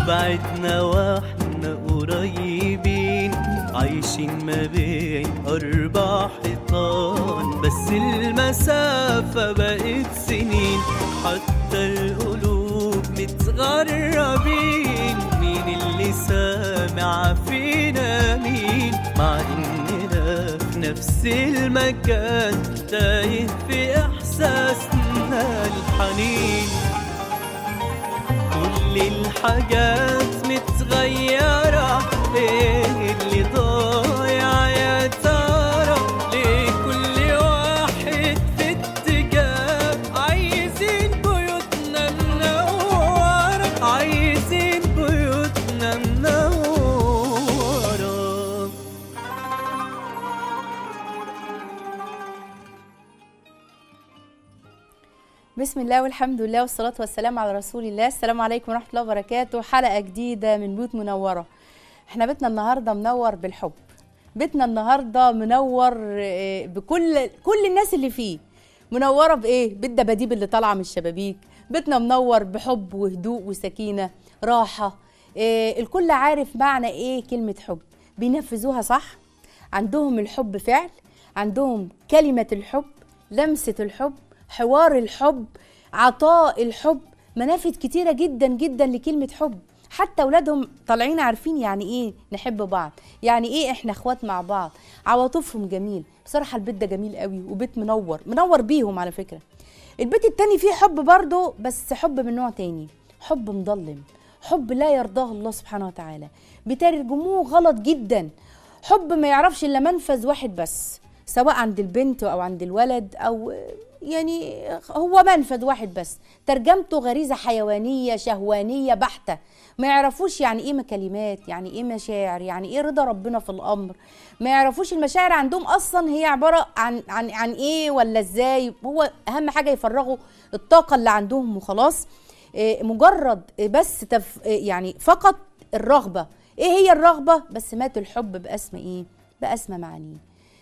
وبعدنا واحنا قريبين عايشين ما بين أربع حيطان بس المسافة بقت سنين حتى القلوب متغربين مين اللي سامع فينا مين مع إننا في نفس المكان تايه في إحساسنا الحنين كل الحاجات متغيرة ايه اللي ضايع يا ترى ليه كل واحد في اتجاه عايزين بيوتنا منورة عايزين بيوتنا منورة بسم الله والحمد لله والصلاة والسلام على رسول الله السلام عليكم ورحمة الله وبركاته حلقة جديدة من بيوت منورة احنا بيتنا النهاردة منور بالحب بيتنا النهاردة منور آه، بكل كل الناس اللي فيه منورة بإيه؟ بالدباديب اللي طالعة من الشبابيك بيتنا منور بحب وهدوء وسكينة راحة آه، الكل عارف معنى إيه كلمة حب بينفذوها صح عندهم الحب فعل عندهم كلمة الحب لمسة الحب حوار الحب عطاء الحب منافذ كتيرة جدا جدا لكلمة حب حتى أولادهم طالعين عارفين يعني إيه نحب بعض يعني إيه إحنا إخوات مع بعض عواطفهم جميل بصراحة البيت ده جميل قوي وبيت منور منور بيهم على فكرة البيت التاني فيه حب برضه بس حب من نوع تاني حب مضلم حب لا يرضاه الله سبحانه وتعالى بترجموه غلط جدا حب ما يعرفش الا منفذ واحد بس سواء عند البنت او عند الولد او يعني هو منفذ واحد بس ترجمته غريزه حيوانيه شهوانيه بحته ما يعرفوش يعني ايه كلمات يعني ايه مشاعر يعني ايه رضا ربنا في الامر ما يعرفوش المشاعر عندهم اصلا هي عباره عن عن عن ايه ولا ازاي هو اهم حاجه يفرغوا الطاقه اللي عندهم وخلاص إيه، مجرد بس تف يعني فقط الرغبه ايه هي الرغبه بس مات الحب باسم ايه باسمى معانيه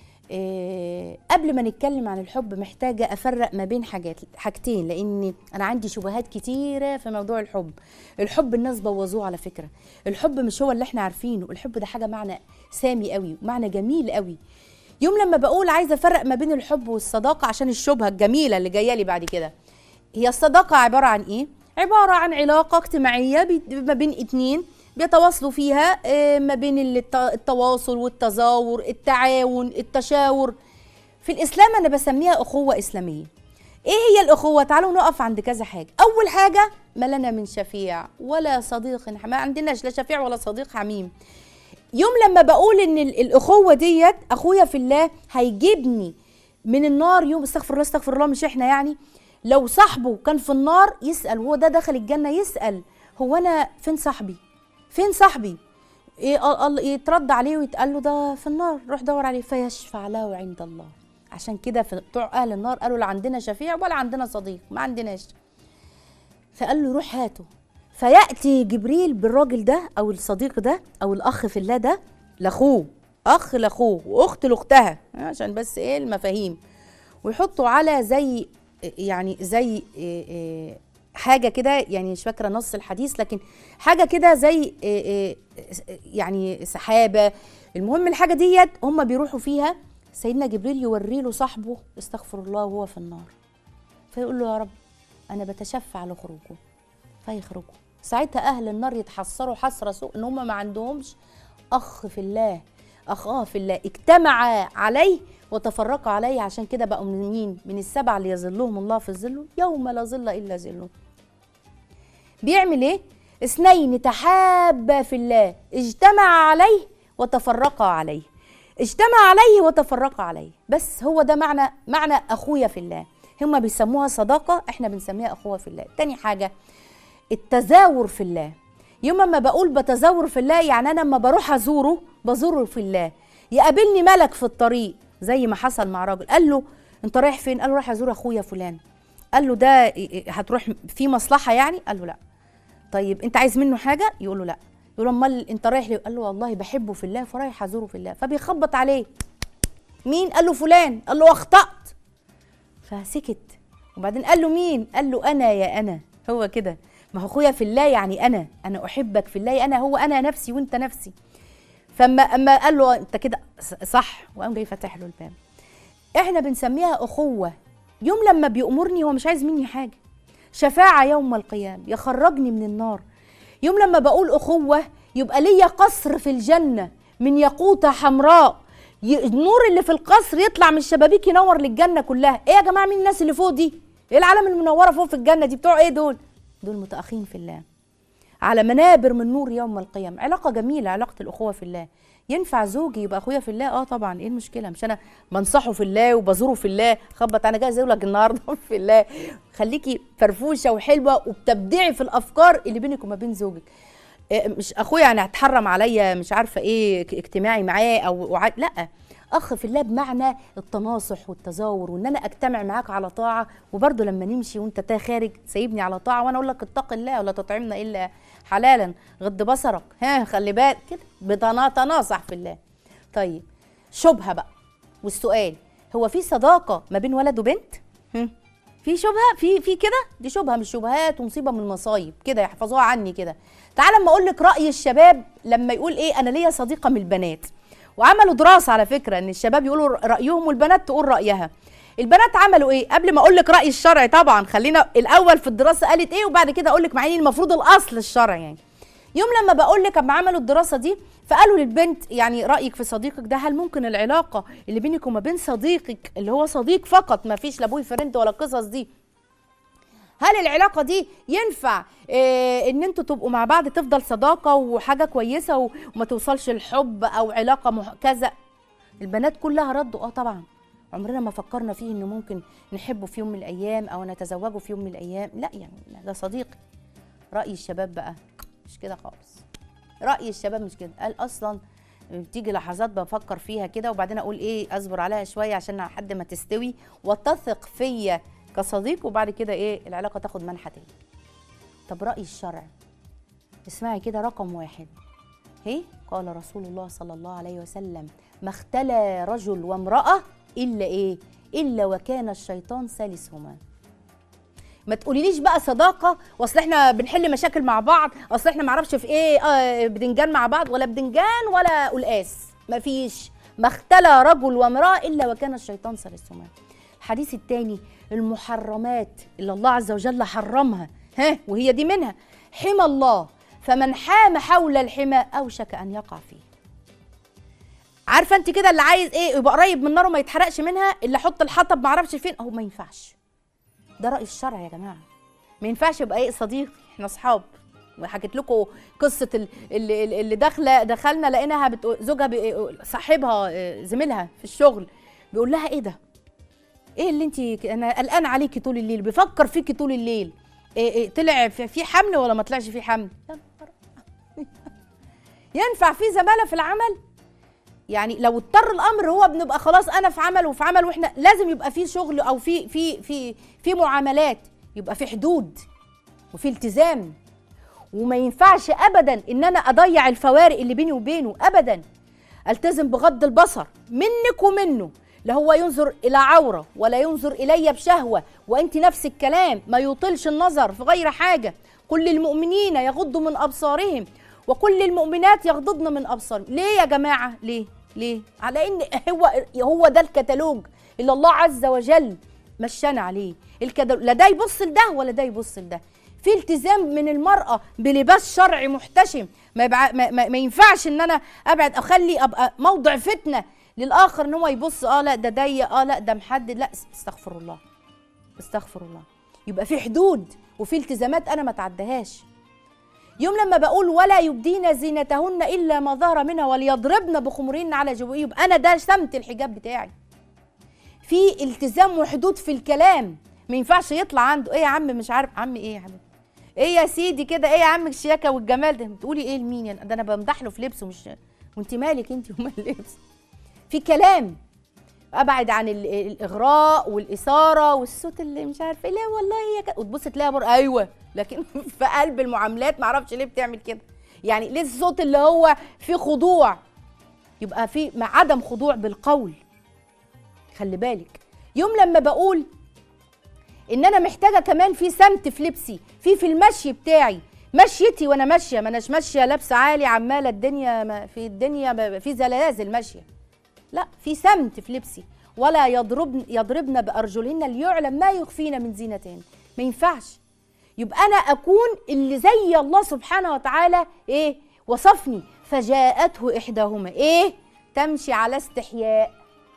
إيه قبل ما نتكلم عن الحب محتاجة أفرق ما بين حاجات حاجتين لأن أنا عندي شبهات كتيرة في موضوع الحب الحب الناس بوظوه على فكرة الحب مش هو اللي احنا عارفينه الحب ده حاجة معنى سامي قوي معنى جميل قوي يوم لما بقول عايزة أفرق ما بين الحب والصداقة عشان الشبهة الجميلة اللي جاية لي بعد كده هي الصداقة عبارة عن إيه؟ عبارة عن علاقة اجتماعية بي- ما بين اتنين بيتواصلوا فيها آه، ما بين الت- التواصل والتزاور التعاون التشاور في الإسلام أنا بسميها أخوة إسلامية إيه هي الأخوة؟ تعالوا نقف عند كذا حاجة أول حاجة ما لنا من شفيع ولا صديق حميم ما عندناش لا شفيع ولا صديق حميم يوم لما بقول ان ال- الاخوه ديت اخويا في الله هيجيبني من النار يوم استغفر الله استغفر الله مش احنا يعني لو صاحبه كان في النار يسال هو ده دخل الجنه يسال هو انا فين صاحبي فين صاحبي إيه الله يترد عليه ويتقال له ده في النار روح دور عليه فيشفع له عند الله عشان كده في بتوع اهل النار قالوا لا عندنا شفيع ولا عندنا صديق ما عندناش فقال له روح هاته فياتي جبريل بالراجل ده او الصديق ده او الاخ في الله ده لاخوه اخ لاخوه واخت لاختها عشان بس ايه المفاهيم ويحطوا على زي يعني زي إيه إيه حاجه كده يعني مش فاكره نص الحديث لكن حاجه كده زي إيه إيه يعني سحابه المهم الحاجه ديت هم بيروحوا فيها سيدنا جبريل يوري له صاحبه استغفر الله وهو في النار فيقول له يا رب انا بتشفع لخروجه فيخرجوا ساعتها اهل النار يتحسروا حسره سوء ان هم ما عندهمش اخ في الله اخاه في الله اجتمعا عليه وتفرقا عليه عشان كده بقوا من مين من السبع اللي يظلهم الله في ظله يوم لا ظل الا ظله بيعمل ايه اثنين تحابا في الله اجتمع عليه وتفرقا عليه اجتمع عليه وتفرقا عليه بس هو ده معنى معنى اخويا في الله هم بيسموها صداقه احنا بنسميها اخوه في الله تاني حاجه التزاور في الله يوم ما بقول بتزاور في الله يعني انا لما بروح ازوره بزوره في الله يقابلني ملك في الطريق زي ما حصل مع راجل قال له انت رايح فين قال له رايح ازور اخويا فلان قال له ده هتروح في مصلحه يعني قال له لا طيب انت عايز منه حاجه يقول له لا يقول له امال انت رايح ليه قال له والله بحبه في الله فرايح ازوره في الله فبيخبط عليه مين قال له فلان قال له اخطات فسكت وبعدين قال له مين قال له انا يا انا هو كده ما هو اخويا في الله يعني انا انا احبك في الله انا هو انا نفسي وانت نفسي فاما اما قال له انت كده ص- صح وقام جاي فاتح له الباب احنا بنسميها اخوه يوم لما بيأمرني هو مش عايز مني حاجه شفاعه يوم القيامه يخرجني من النار يوم لما بقول اخوه يبقى ليا قصر في الجنه من ياقوته حمراء ي- النور اللي في القصر يطلع من الشبابيك ينور للجنه كلها ايه يا جماعه مين الناس اللي فوق دي ايه العالم المنوره فوق في الجنه دي بتوع ايه دول دول متأخين في الله على منابر من نور يوم القيامة علاقة جميلة علاقة الأخوة في الله ينفع زوجي يبقى أخويا في الله اه طبعا ايه المشكلة مش أنا بنصحه في الله وبزوره في الله خبط أنا جاي لك النهاردة في الله خليكي فرفوشة وحلوة وبتبدعي في الأفكار اللي بينك وما بين زوجك إيه، مش اخويا يعني هتحرم عليا مش عارفه ايه ك- اجتماعي معاه او وع- لا اخ في الله بمعنى التناصح والتزاور وان انا اجتمع معاك على طاعه وبرضه لما نمشي وانت تا خارج سايبني على طاعه وانا اقول لك اتق الله ولا تطعمنا الا حلالا غض بصرك ها خلي بالك كده بتناصح في الله طيب شبهه بقى والسؤال هو في صداقه ما بين ولد وبنت هم؟ في شبهه في في كده دي شبهه مش شبهات ومصيبه من المصايب كده يحفظوها عني كده تعال اما اقول لك راي الشباب لما يقول ايه انا ليا صديقه من البنات وعملوا دراسه على فكره ان الشباب يقولوا رايهم والبنات تقول رايها البنات عملوا ايه قبل ما اقول لك راي الشرع طبعا خلينا الاول في الدراسه قالت ايه وبعد كده اقول لك مع ان المفروض الاصل الشرع يعني يوم لما بقول لك اما عملوا الدراسه دي فقالوا للبنت يعني رايك في صديقك ده هل ممكن العلاقه اللي بينك وما بين صديقك اللي هو صديق فقط ما فيش لا بوي فريند ولا القصص دي هل العلاقه دي ينفع إيه ان انتوا تبقوا مع بعض تفضل صداقه وحاجه كويسه و- وما توصلش الحب او علاقه مح- كذا البنات كلها ردوا اه طبعا عمرنا ما فكرنا فيه انه ممكن نحبه في يوم من الايام او نتزوجه في يوم من الايام لا يعني ده صديقي راي الشباب بقى مش كده خالص راي الشباب مش كده قال اصلا بتيجي لحظات بفكر فيها كده وبعدين اقول ايه اصبر عليها شويه عشان لحد ما تستوي وتثق فيا كصديق وبعد كده ايه العلاقه تاخد منحى تاني طب راي الشرع اسمعي كده رقم واحد هي قال رسول الله صلى الله عليه وسلم ما اختلى رجل وامراه الا ايه الا وكان الشيطان ثالثهما ما تقوليليش بقى صداقه واصل احنا بنحل مشاكل مع بعض اصل احنا معرفش في ايه آه بدنجان مع بعض ولا بدنجان ولا قلقاس مفيش ما اختلى رجل وامراه الا وكان الشيطان ثالثهما الحديث الثاني المحرمات اللي الله عز وجل حرمها ها وهي دي منها حمى الله فمن حام حول الحمى اوشك ان يقع فيه عارفه انت كده اللي عايز ايه يبقى قريب من النار وما يتحرقش منها اللي حط الحطب ما اعرفش فين اهو ما ينفعش ده راي الشرع يا جماعه ما ينفعش يبقى ايه صديقي احنا اصحاب وحكيت لكم قصه ال- اللي, اللي داخله دخلنا لقيناها بتقول زوجها بي- صاحبها آه، زميلها في الشغل بيقول لها ايه ده ايه اللي انت انا قلقان عليكي طول الليل بيفكر فيكي طول الليل إيه إيه طلع في في حمل ولا ما طلعش في حمل يا نهار ينفع في زماله في العمل يعني لو اضطر الامر هو بنبقى خلاص انا في عمل وفي عمل واحنا لازم يبقى في شغل او في في في في معاملات يبقى في حدود وفي التزام وما ينفعش ابدا ان انا اضيع الفوارق اللي بيني وبينه ابدا التزم بغض البصر منك ومنه لا هو ينظر الى عوره ولا ينظر الي بشهوه وانت نفس الكلام ما يطيلش النظر في غير حاجه كل المؤمنين يغضوا من ابصارهم وكل المؤمنات يغضضن من ابصارهم ليه يا جماعه ليه ليه على ان هو هو ده الكتالوج اللي الله عز وجل مشانا عليه الكتالوج لا ده يبص لده ولا ده يبص لده في التزام من المرأة بلباس شرعي محتشم ما, يبع... ما, ما, ما ينفعش ان انا ابعد اخلي ابقى موضع فتنة للاخر ان هو يبص اه لا ده ضيق اه لا ده محدد لا استغفر الله استغفر الله يبقى في حدود وفي التزامات انا ما اتعدهاش يوم لما بقول ولا يبدين زينتهن الا ما ظهر منها وليضربن بخمرهن على جبهتهن يبقى انا ده سمت الحجاب بتاعي في التزام وحدود في الكلام ما ينفعش يطلع عنده ايه يا عم مش عارف عم ايه يا حبيبي ايه يا سيدي كده ايه يا عم الشياكه والجمال ده بتقولي ايه لمين يعني ده انا بمدح له في لبسه مش وانت مالك انت ومال لبسه في كلام ابعد عن ال- الاغراء والاثاره والصوت اللي مش عارفه لا والله هي كده وتبص تلاقيها بر ايوه لكن في قلب المعاملات ما اعرفش ليه بتعمل كده يعني ليه الصوت اللي هو فيه خضوع يبقى في مع عدم خضوع بالقول خلي بالك يوم لما بقول ان انا محتاجه كمان في سمت في لبسي في في المشي بتاعي مشيتي وانا ماشيه ما اناش ماشيه لابسه عالي عماله الدنيا ما في الدنيا ب- في زلازل ماشيه لا في سمت في لبسي ولا يضربن يضربن بارجلهن ليعلم ما يخفين من زينتهن ما ينفعش يبقى انا اكون اللي زي الله سبحانه وتعالى ايه وصفني فجاءته احداهما ايه تمشي على استحياء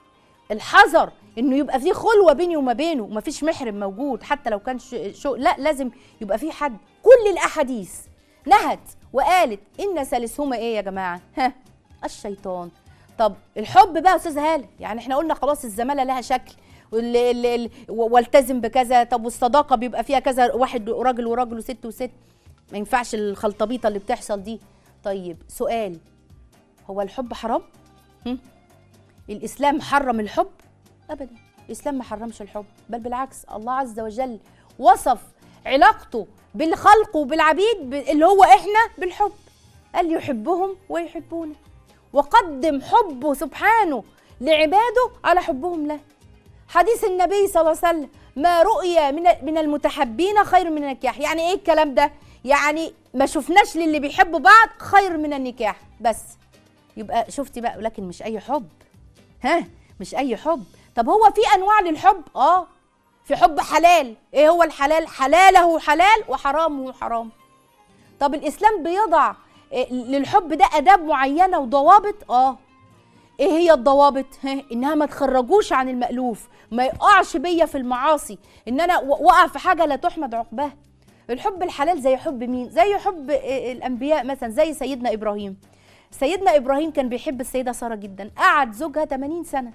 الحذر انه يبقى في خلوه بيني وما بينه ومفيش محرم موجود حتى لو كان شو, شو لا لازم يبقى في حد كل الاحاديث نهت وقالت ان ثالثهما ايه يا جماعه ها الشيطان طب الحب بقى يا استاذ هاله يعني احنا قلنا خلاص الزماله لها شكل وال- ال- ال- والتزم بكذا طب والصداقه بيبقى فيها كذا واحد راجل وراجل وست وست ما ينفعش الخلطبيطه اللي بتحصل دي طيب سؤال هو الحب حرام هم؟ الاسلام حرم الحب ابدا الاسلام ما حرمش الحب بل بالعكس الله عز وجل وصف علاقته بالخلق وبالعبيد ب- اللي هو احنا بالحب قال يحبهم ويحبونه وقدم حبه سبحانه لعباده على حبهم له حديث النبي صلى الله عليه وسلم ما رؤي من من المتحبين خير من النكاح يعني ايه الكلام ده يعني ما شفناش للي بيحبوا بعض خير من النكاح بس يبقى شفتي بقى لكن مش اي حب ها مش اي حب طب هو في انواع للحب اه في حب حلال ايه هو الحلال حلاله حلال وحرامه حرام طب الاسلام بيضع إيه للحب ده اداب معينه وضوابط اه ايه هي الضوابط ها انها ما تخرجوش عن المألوف ما يقعش بيا في المعاصي ان انا و- وقع في حاجه لا تحمد عقباها الحب الحلال زي حب مين زي حب إيه الانبياء مثلا زي سيدنا ابراهيم سيدنا ابراهيم كان بيحب السيده ساره جدا قعد زوجها 80 سنه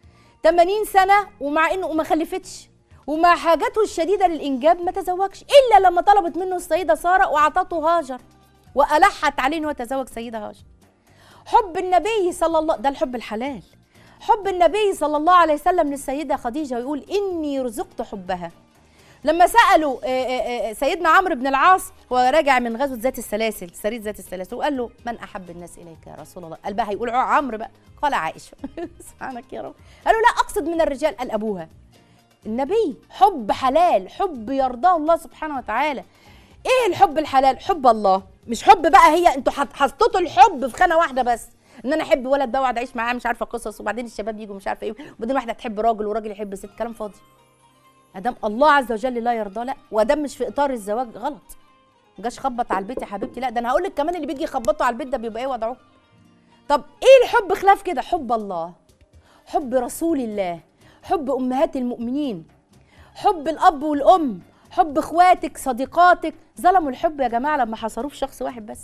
80 سنه ومع انه ما خلفتش ومع حاجته الشديده للانجاب ما تزوجش الا لما طلبت منه السيده ساره واعطته هاجر والحت عليه انه يتزوج سيده هاجر حب النبي صلى الله ده الحب الحلال حب النبي صلى الله عليه وسلم للسيده خديجه ويقول اني رزقت حبها لما سالوا آه، آه، آه، سيدنا عمرو بن العاص وهو راجع من غزوه ذات السلاسل سريه ذات السلاسل وقال له من احب الناس اليك يا رسول الله قال بقى هيقول عمرو بقى قال عائشه سبحانك يا رب قالوا لا اقصد من الرجال قال ابوها النبي حب حلال حب يرضاه الله سبحانه وتعالى ايه الحب الحلال حب الله مش حب بقى هي انتوا حط- حطيتوا الحب في خانه واحده بس ان انا احب ولد ده واقعد اعيش معاه مش عارفه قصص وبعدين الشباب يجوا مش عارفه ايه وبعدين واحده تحب راجل وراجل يحب ست كلام فاضي ادام الله عز وجل لا يرضى لا وادام مش في اطار الزواج غلط ما جاش خبط على البيت يا حبيبتي لا ده انا هقول لك كمان اللي بيجي يخبطوا على البيت ده بيبقى ايه وضعه طب ايه الحب خلاف كده حب الله حب رسول الله حب امهات المؤمنين حب الاب والام حب اخواتك صديقاتك ظلموا الحب يا جماعه لما حصروه في شخص واحد بس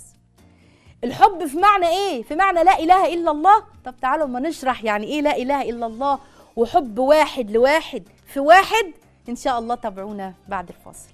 الحب في معنى ايه في معنى لا اله الا الله طب تعالوا ما نشرح يعني ايه لا اله الا الله وحب واحد لواحد في واحد ان شاء الله تابعونا بعد الفاصل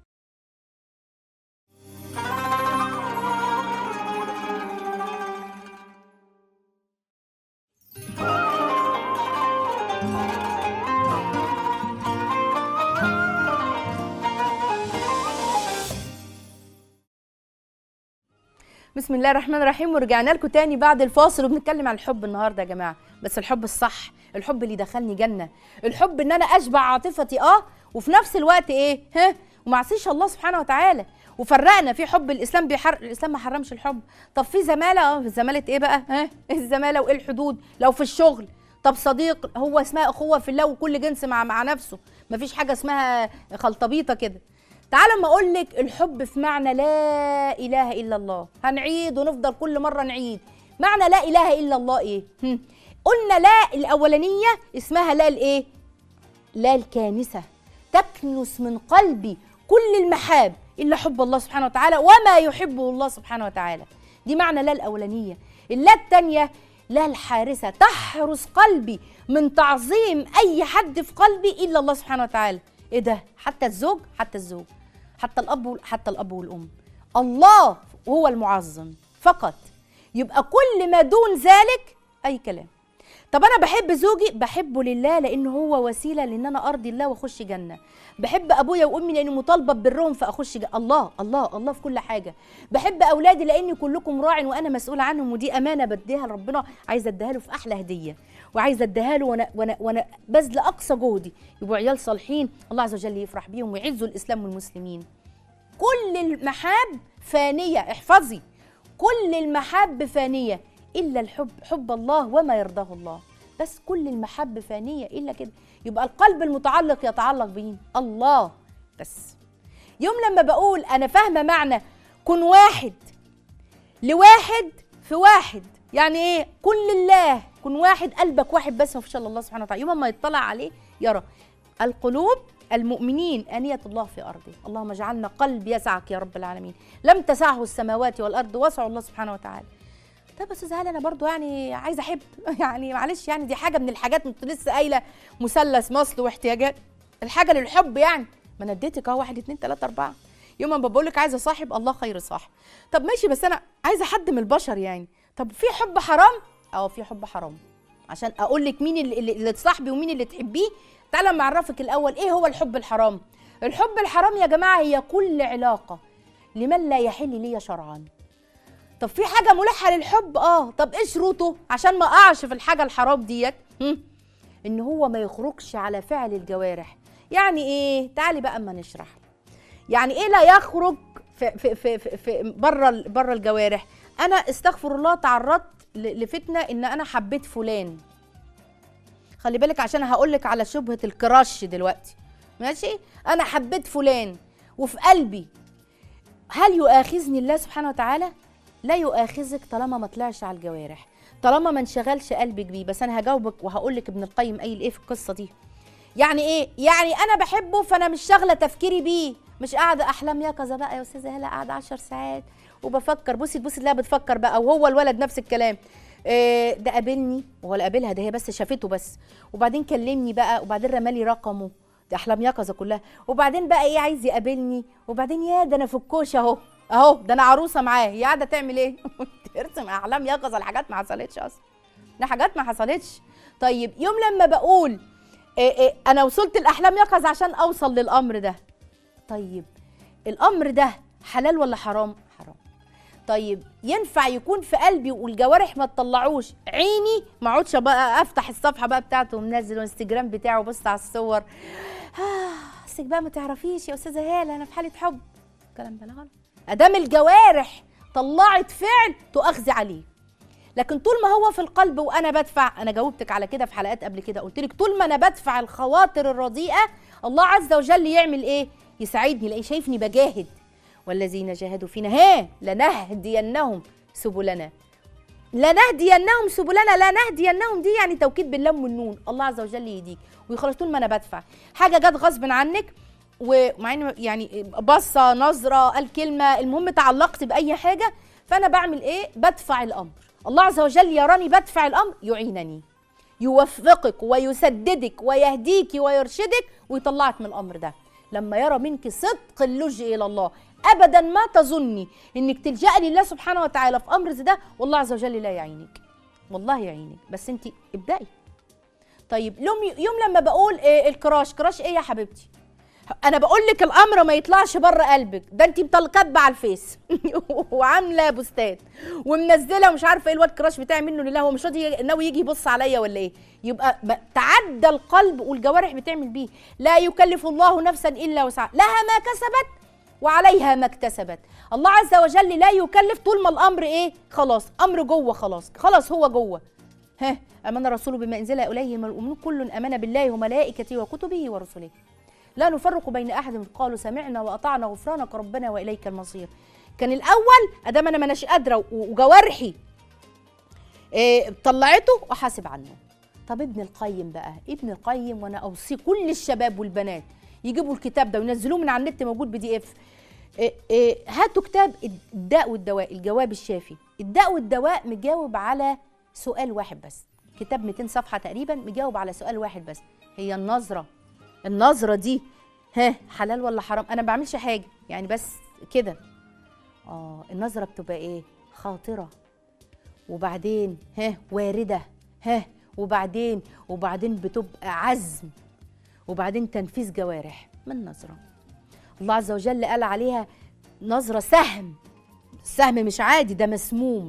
بسم الله الرحمن الرحيم ورجعنا لكم تاني بعد الفاصل وبنتكلم عن الحب النهارده يا جماعه بس الحب الصح الحب اللي دخلني جنه الحب ان انا اشبع عاطفتي اه وفي نفس الوقت ايه ها وما اعصيش الله سبحانه وتعالى وفرقنا في حب الاسلام بيحر الاسلام ما حرمش الحب طب في زماله اه في زماله ايه بقى ها الزماله وايه الحدود لو في الشغل طب صديق هو اسمها اخوه في الله وكل جنس مع مع نفسه مفيش حاجه اسمها خلطبيطه كده تعال اما اقول لك الحب في معنى لا اله الا الله هنعيد ونفضل كل مره نعيد معنى لا اله الا الله ايه هم. قلنا لا الاولانيه اسمها لا الايه لا الكانسه تكنس من قلبي كل المحاب الا حب الله سبحانه وتعالى وما يحبه الله سبحانه وتعالى دي معنى لا الاولانيه اللا الثانيه لا الحارسه تحرس قلبي من تعظيم اي حد في قلبي الا الله سبحانه وتعالى ايه ده حتى الزوج حتى الزوج حتى الاب وال- حتى الاب والام الله هو المعظم فقط يبقى كل ما دون ذلك اي كلام طب انا بحب زوجي بحبه لله لانه هو وسيله لان انا ارضي الله واخش جنه بحب ابويا وامي لاني مطالبه ببرهم فاخش جنة. الله الله الله في كل حاجه بحب اولادي لاني كلكم راع وانا مسؤول عنهم ودي امانه بديها لربنا عايزه اديها له في احلى هديه وعايزه اديها له وانا وانا وانا بذل اقصى جهدي يبقوا عيال صالحين الله عز وجل يفرح بيهم ويعزوا الاسلام والمسلمين كل المحاب فانيه احفظي كل المحاب فانيه الا الحب حب الله وما يرضاه الله بس كل المحب فانيه الا كده يبقى القلب المتعلق يتعلق بمين الله بس يوم لما بقول انا فاهمه معنى كن واحد لواحد في واحد يعني ايه كن لله كن واحد قلبك واحد بس ما فيش الا الله سبحانه وتعالى يوم ما يطلع عليه يرى القلوب المؤمنين آنية الله في أرضه اللهم اجعلنا قلب يسعك يا رب العالمين لم تسعه السماوات والأرض وسع الله سبحانه وتعالى طب بس هل انا برضو يعني عايزه احب يعني معلش يعني دي حاجه من الحاجات انت لسه قايله مثلث مصل واحتياجات الحاجه للحب يعني ما انا اديتك اهو واحد اتنين تلاته اربعه يوم ما بقول لك عايزه صاحب الله خير صاحب طب ماشي بس انا عايزه حد من البشر يعني طب في حب حرام اه في حب حرام عشان اقول لك مين اللي, اللي اللي تصاحبي ومين اللي تحبيه تعالى اما اعرفك الاول ايه هو الحب الحرام الحب الحرام يا جماعه هي كل علاقه لمن لا يحل لي شرعا طب في حاجه ملحه للحب اه طب ايه شروطه عشان ما اقعش في الحاجه الحرام ديت هم؟ ان هو ما يخرجش على فعل الجوارح يعني ايه تعالي بقى اما نشرح يعني ايه لا يخرج في في في في, في بره بره الجوارح انا استغفر الله تعرضت ل- لفتنه ان انا حبيت فلان خلي بالك عشان هقول لك على شبهه الكراش دلوقتي ماشي انا حبيت فلان وفي قلبي هل يؤاخذني الله سبحانه وتعالى لا يؤاخذك طالما ما طلعش على الجوارح طالما ما انشغلش قلبك بيه بس انا هجاوبك وهقول لك ابن القيم قايل ايه في القصه دي يعني ايه يعني انا بحبه فانا مش شاغله تفكيري بيه مش قاعده احلام يقظه بقى يا استاذه هلا قاعده 10 ساعات وبفكر بصي تبصي تلاقيها بتفكر بقى وهو الولد نفس الكلام إيه ده قابلني وهو لا قابلها ده هي بس شافته بس وبعدين كلمني بقى وبعدين رمالي رقمه دي احلام يقظه كلها وبعدين بقى ايه عايز يقابلني وبعدين يا ده انا في الكوش اهو اهو ده انا عروسه معاه هي قاعده تعمل ايه ترسم احلام يقظه لحاجات ما حصلتش اصلا ده حاجات ما حصلتش طيب يوم لما بقول إيه إيه انا وصلت الاحلام يقظه عشان اوصل للامر ده طيب الامر ده حلال ولا حرام حرام طيب ينفع يكون في قلبي والجوارح ما تطلعوش عيني ما اقعدش بقى افتح الصفحه بقى بتاعته ومنزل الانستجرام بتاعه وبص على الصور آه اصلك بقى ما تعرفيش يا استاذه هاله انا في حاله حب الكلام ده لا غلط ادام الجوارح طلعت فعل تؤاخذي عليه لكن طول ما هو في القلب وانا بدفع انا جاوبتك على كده في حلقات قبل كده قلت لك طول ما انا بدفع الخواطر الرديئه الله عز وجل يعمل ايه يساعدني لان شايفني بجاهد والذين جاهدوا فينا ها لنهدينهم سبلنا لنهدينهم سبلنا لا نهدينهم دي يعني توكيد باللام والنون الله عز وجل يهديك ويخلص طول ما انا بدفع حاجه جت غصب عنك ومع ان يعني بصه نظره الكلمه المهم تعلقت باي حاجه فانا بعمل ايه بدفع الامر الله عز وجل يراني بدفع الامر يعينني يوفقك ويسددك ويهديك ويرشدك ويطلعك من الامر ده لما يرى منك صدق اللجء الى الله ابدا ما تظني انك تلجئي لله سبحانه وتعالى في امر زي ده والله عز وجل لا يعينك والله يعينك بس انت ابدأي طيب يوم يوم لما بقول إيه الكراش كراش ايه يا حبيبتي انا بقول لك الامر ما يطلعش بره قلبك ده انت كاتبه على الفيس وعامله بوستات ومنزله ومش عارفه ايه الواد كراش بتاعي منه لله هو مش راضي ناوي يجي يبص عليا ولا ايه يبقى ب- تعدى القلب والجوارح بتعمل بيه لا يكلف الله نفسا الا وسعها لها ما كسبت وعليها ما اكتسبت الله عز وجل لا يكلف طول ما الامر ايه خلاص امر جوه خلاص خلاص هو جوه ها امن الرسول بما انزل اليه من المؤمنون كل امن بالله وملائكته وكتبه ورسله لا نفرق بين احد من قالوا سمعنا واطعنا غفرانك ربنا واليك المصير كان الاول ادام انا ماناش قادره و- وجوارحي إيه طلعته واحاسب عنه طب ابن القيم بقى ابن القيم وانا اوصي كل الشباب والبنات يجيبوا الكتاب ده وينزلوه من على النت موجود بي دي اف إيه إيه هاتوا كتاب الداء والدواء الجواب الشافي الداء والدواء مجاوب على سؤال واحد بس كتاب 200 صفحه تقريبا مجاوب على سؤال واحد بس هي النظره النظره دي ها حلال ولا حرام انا ما بعملش حاجه يعني بس كده اه النظره بتبقى ايه خاطره وبعدين ها وارده ها وبعدين وبعدين بتبقى عزم وبعدين تنفيذ جوارح من نظره الله عز وجل قال عليها نظره سهم السهم مش عادي ده مسموم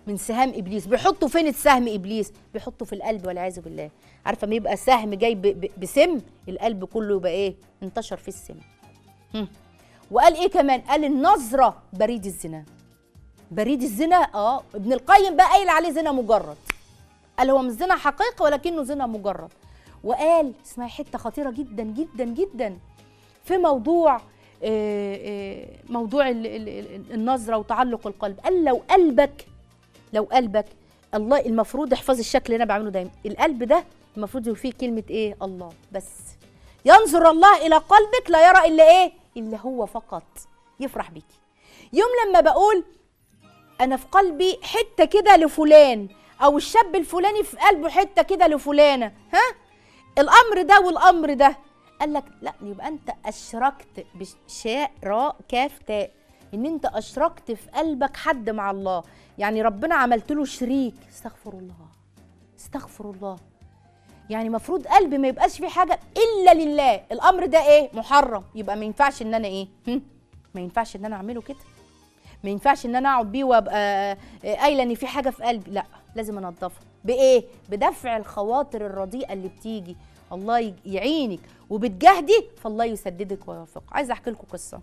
من سهام ابليس بيحطوا فين السهم ابليس بيحطوا في القلب والعياذ بالله عارفه ما يبقى سهم جاي ب- ب- بسم القلب كله يبقى ايه انتشر فيه السم هم. وقال ايه كمان قال النظره بريد الزنا بريد الزنا اه ابن القيم بقى قايل عليه زنا مجرد قال هو مش زنا حقيقي ولكنه زنا مجرد وقال اسمها حته خطيره جدا جدا جدا في موضوع آه، آه، موضوع ال- ال- ال- النظره وتعلق القلب قال لو قلبك لو قلبك الله المفروض احفظ الشكل اللي انا بعمله دايما القلب ده المفروض يبقى فيه كلمه ايه الله بس ينظر الله الى قلبك لا يرى الا ايه الا هو فقط يفرح بيكي يوم لما بقول انا في قلبي حته كده لفلان او الشاب الفلاني في قلبه حته كده لفلانه ها الامر ده والامر ده قال لك لا يبقى انت اشركت بشاء راء كاف تاء ان انت اشركت في قلبك حد مع الله يعني ربنا عملت له شريك استغفر الله استغفر الله يعني مفروض قلبي ما يبقاش فيه حاجه الا لله الامر ده ايه محرم يبقى ما ينفعش ان انا ايه هم؟ ما ينفعش ان انا اعمله كده ما ينفعش ان انا اقعد بيه وابقى آه، قايله ان في حاجه في قلبي لا لازم انضفها بايه بدفع الخواطر الرديئه اللي بتيجي الله ي- يعينك وبتجاهدي فالله يسددك ويوفقك عايزه احكي لكم قصه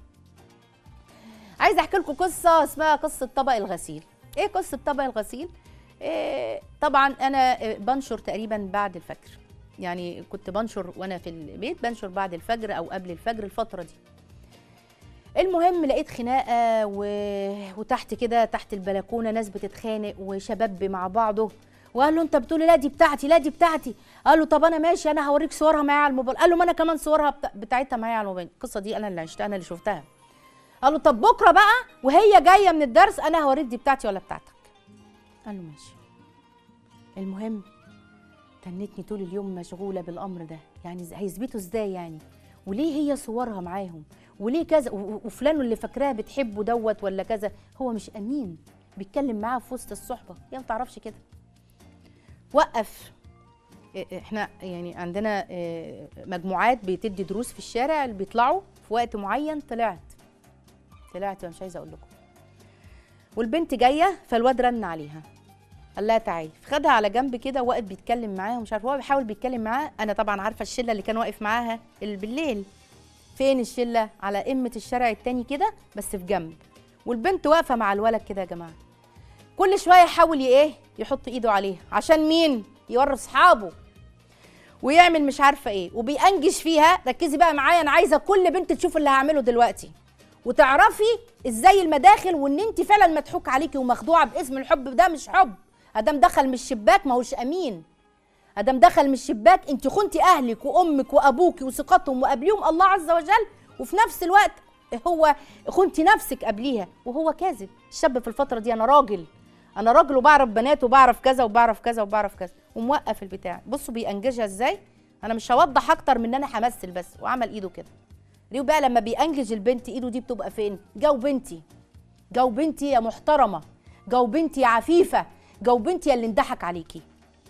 عايزه احكي لكم قصه اسمها قصه طبق الغسيل ايه قصه طبق الغسيل إيه طبعا انا آه، بنشر تقريبا بعد الفجر يعني كنت بنشر وانا في البيت بنشر بعد الفجر او قبل الفجر الفتره دي المهم لقيت خناقه و... وتحت كده تحت البلكونه ناس بتتخانق وشباب مع بعضه وقال له انت بتقولي لا دي بتاعتي لا دي بتاعتي قال له طب انا ماشي انا هوريك صورها معايا على الموبايل قال له ما انا كمان صورها بتا... بتاعتها معايا على الموبايل القصه دي انا اللي عشتها انا اللي شفتها قال له طب بكره بقى وهي جايه من الدرس انا هوريك دي بتاعتي ولا بتاعتك قال له ماشي المهم تنتني طول اليوم مشغوله بالامر ده يعني إز- هيثبتوا ازاي يعني وليه هي صورها معاهم وليه كذا و- و- وفلان اللي فاكراه بتحبه دوت ولا كذا هو مش امين بيتكلم معاها في وسط الصحبه هي ما تعرفش كده وقف إيه- احنا يعني عندنا إيه، مجموعات بتدي دروس في الشارع اللي بيطلعوا في وقت معين طلعت طلعت مش عايزه اقول لكم والبنت جايه فالواد رن عليها قال لها تعالي فخدها على جنب كده وقف بيتكلم معاها ومش عارف هو بيحاول بيتكلم معاها انا طبعا عارفه الشله اللي كان واقف معاها اللي بالليل فين الشله على قمه الشارع التاني كده بس في جنب والبنت واقفه مع الولد كده يا جماعه كل شويه يحاول ي- ايه يحط ايده عليها عشان مين يوري اصحابه ويعمل مش عارفه ايه وبيأنجش فيها ركزي بقى معايا انا عايزه كل بنت تشوف اللي هعمله دلوقتي وتعرفي ازاي المداخل وان انت فعلا مضحوك عليكي ومخدوعه باسم الحب ده مش حب ادم دخل من الشباك ما هوش امين ادم دخل من الشباك انت خنتي اهلك وامك وابوك وثقتهم وقبليهم الله عز وجل وفي نفس الوقت هو خنتي نفسك قبليها وهو كاذب الشاب في الفتره دي انا راجل انا راجل وبعرف بنات وبعرف كذا وبعرف كذا وبعرف كذا وموقف البتاع بصوا بيأنججها ازاي انا مش هوضح اكتر من ان انا همثل بس وعمل ايده كده ريو بقى لما بيأنجج البنت ايده دي بتبقى فين جو بنتي جو بنتي يا محترمه جو بنتي يا عفيفه جو بنتي يا اللي اندحك عليكي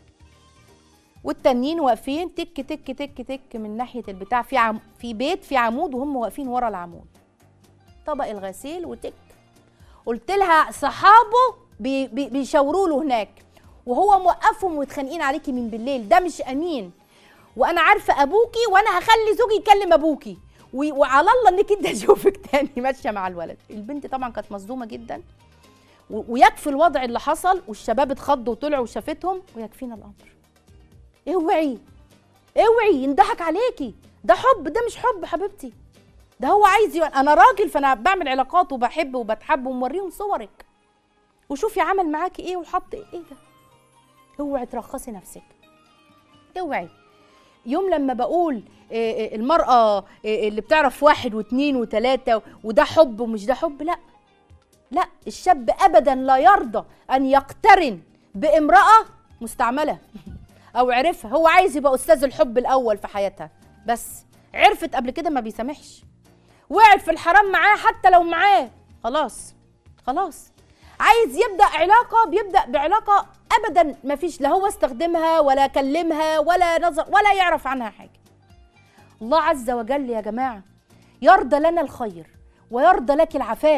والتانيين واقفين تك تك تك تك من ناحيه البتاع في عم في بيت في عمود وهم واقفين ورا العمود طبق الغسيل وتك قلت لها صحابه بي بي بيشاوروا له هناك وهو موقفهم ومتخانقين عليكي من بالليل ده مش امين وانا عارفه ابوكي وانا هخلي زوجي يكلم ابوكي و- وعلى الله انك انت اشوفك تاني ماشيه مع الولد البنت طبعا كانت مصدومه جدا و- ويكفي الوضع اللي حصل والشباب اتخضوا وطلعوا وشافتهم ويكفينا الامر اوعي اوعي ينضحك عليكي ده حب ده مش حب حبيبتي ده هو عايز يو... انا راجل فانا بعمل علاقات وبحب وبتحب وموريهم صورك وشوفي عمل معاكي ايه وحط ايه, إيه ده اوعي ترخصي نفسك اوعي يوم لما بقول إيه إيه المرأة إيه اللي بتعرف واحد واثنين وثلاثة وده حب ومش ده حب لا لا الشاب أبدا لا يرضى أن يقترن بامرأة مستعملة أو عرفها هو عايز يبقى أستاذ الحب الأول في حياتها بس عرفت قبل كده ما بيسامحش وقعت في الحرام معاه حتى لو معاه خلاص خلاص عايز يبدا علاقه بيبدا بعلاقه ابدا ما فيش لا هو استخدمها ولا كلمها ولا نظر ولا يعرف عنها حاجه الله عز وجل يا جماعه يرضى لنا الخير ويرضى لك العفاف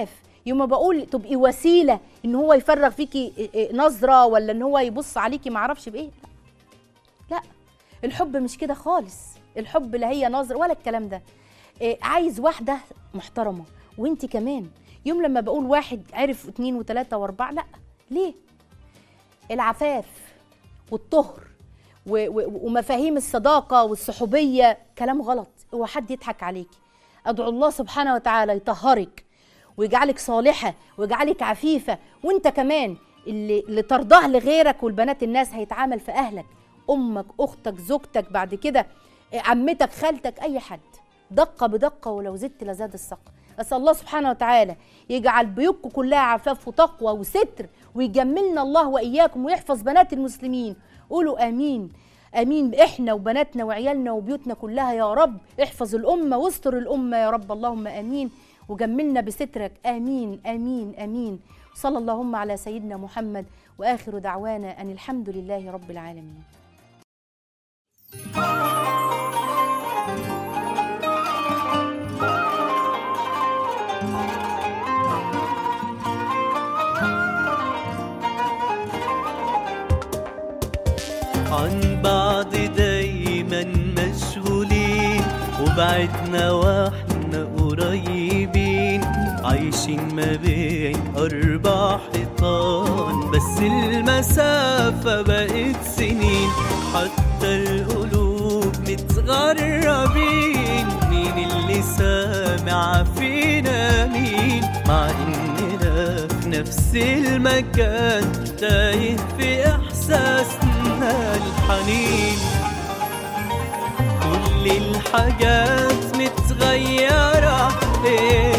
يوم ما بقول تبقي وسيله ان هو يفرغ فيكي إيه إيه نظره ولا ان هو يبص عليكي معرفش بايه لا لا الحب مش كده خالص الحب لا هي نظر ولا الكلام ده إيه عايز واحده محترمه وانت كمان يوم لما بقول واحد عرف اتنين وتلاته واربعه لا ليه العفاف والطهر و- و- ومفاهيم الصداقه والصحوبيه كلام غلط هو حد يضحك عليكي ادعو الله سبحانه وتعالى يطهرك ويجعلك صالحه ويجعلك عفيفه وانت كمان اللي, اللي ترضاه لغيرك والبنات الناس هيتعامل في اهلك امك اختك زوجتك بعد كده عمتك خالتك اي حد دقه بدقه ولو زدت لزاد السقر اسال الله سبحانه وتعالى يجعل بيوتكم كلها عفاف وتقوى وستر ويجملنا الله واياكم ويحفظ بنات المسلمين قولوا امين امين احنا وبناتنا وعيالنا وبيوتنا كلها يا رب احفظ الامه واستر الامه يا رب اللهم امين وجملنا بسترك امين امين امين صلى اللهم على سيدنا محمد واخر دعوانا ان الحمد لله رب العالمين عن بعض دايما مشغولين وبعدنا واحنا قريبين عايشين ما بين أربع حيطان بس المسافة بقت سنين حتى القلوب متغربين مين اللي سامع فينا مين مع إننا في نفس المكان تايه في إحساسنا الحنين كل الحاجات متغيرة إيه